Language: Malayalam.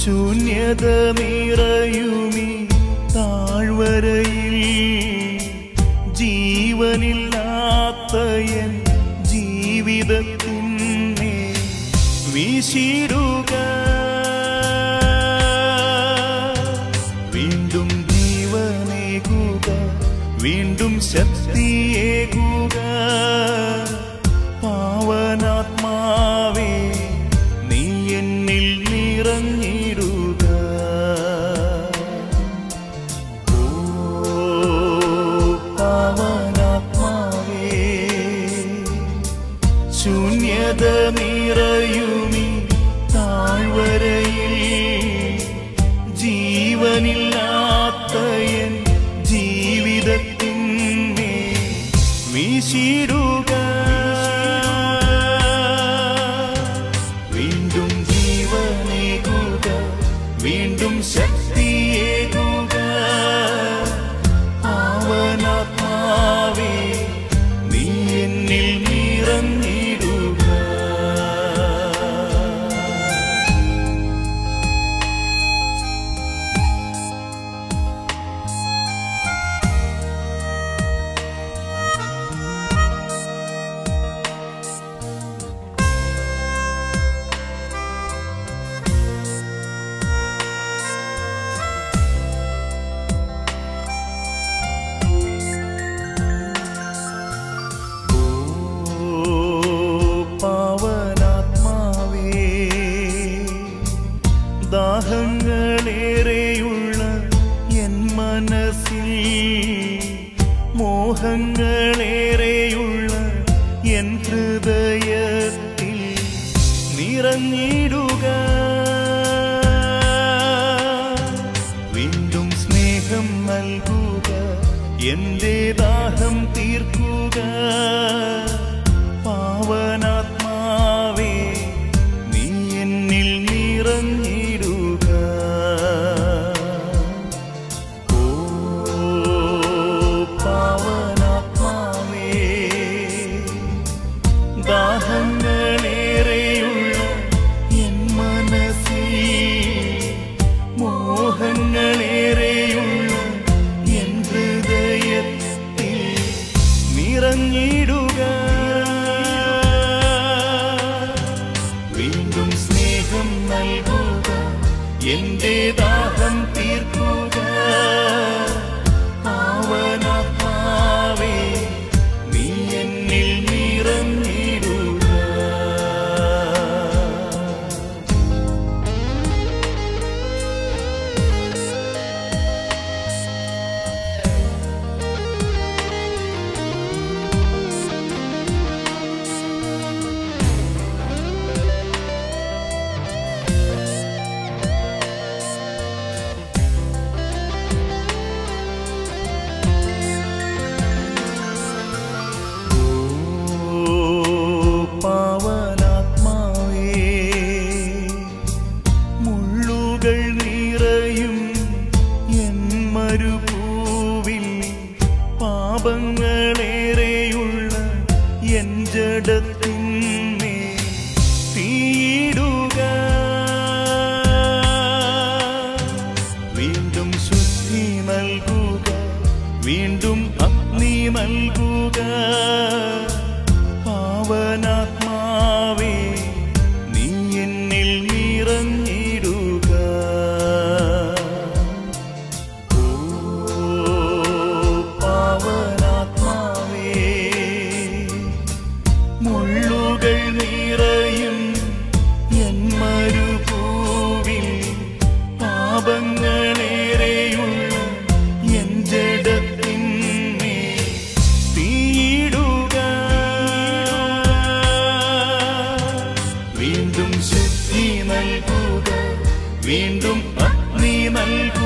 ശൂന്യത നിറയുമി താഴ്വരയിൽ ജീവനില്ലാത്ത എൻ ജീവിതത്തിനെ വീശിടുക വീണ്ടും ജീവനേകുക വീണ്ടും ശക്തിയേകുക പാവനാത്മാവേ നീ എന്നിൽ നിറഞ്ഞിടുക ഓ പാവനാത്മാവേ ശൂന്യത നിറയുമി താഴ്വരയിൽ ജീവനില്ലാത്ത എൻ ജീവിതത്തിനെ വീശിടുക വീണ്ടും ജീവനേകുക വീണ്ടും ശക്തിയേകുക പാവനാത്മാവേ നീ എന്നിൽ നിറഞ്ഞിടുക ഓ പാവനാത്മാവേ ദാഹങ്ങളേറെയുള്ള എൻ മനസ്സിൽ മോഹങ്ങളേറെയുള്ള എൻ ഹൃദയത്തിൽ നിറഞ്ഞിടുക വീണ്ടും സ്നേഹം നൽകുക എന്റെ ദാഹം തീർക്കുക പാവനാത്മാവേ നീ എന്നിൽ നിറഞ്ഞിടുക ഓ പാവനാത്മാവേ ദാഹങ്ങളേറെയുള്ള എൻ മനസ്സിൽ മോഹങ്ങളേറെയുള്ള എൻ ഹൃദയത്തിൽ നിറഞ്ഞിടുക വീണ്ടും സ്നേഹം നൽകുക എന്റെ ദാഹം തീർക്കുക പാവനാത്മാവേ നീ എന്നിൽ നിറഞ്ഞിടുക ഓ പാവനാത്മാവേ മുള്ളുകൾ നിറയും എൻ മരുഭൂവിൽ പാപങ്ങളേറെയുള്ള എൻ ജഡത്തിന്മേ തീയിടുക വീണ്ടും ശുദ്ധി നൽകുക വീണ്ടും അഗ്നി നൽകുക പാവനാത്മാവേ നീ എന്നിൽ നിറഞ്ഞിടുക ഓ പാവനാത്മാവേ മുള്ളുകൾ നിറയും എൻ മരുഭൂവിൽ പാപങ്ങളേറെയുള്ള എൻ ജഡത്തിന്മേ തീയിടുക വീണ്ടും ശുദ്ധി നൽകുക വീണ്ടും അഗ്നി നൽകുക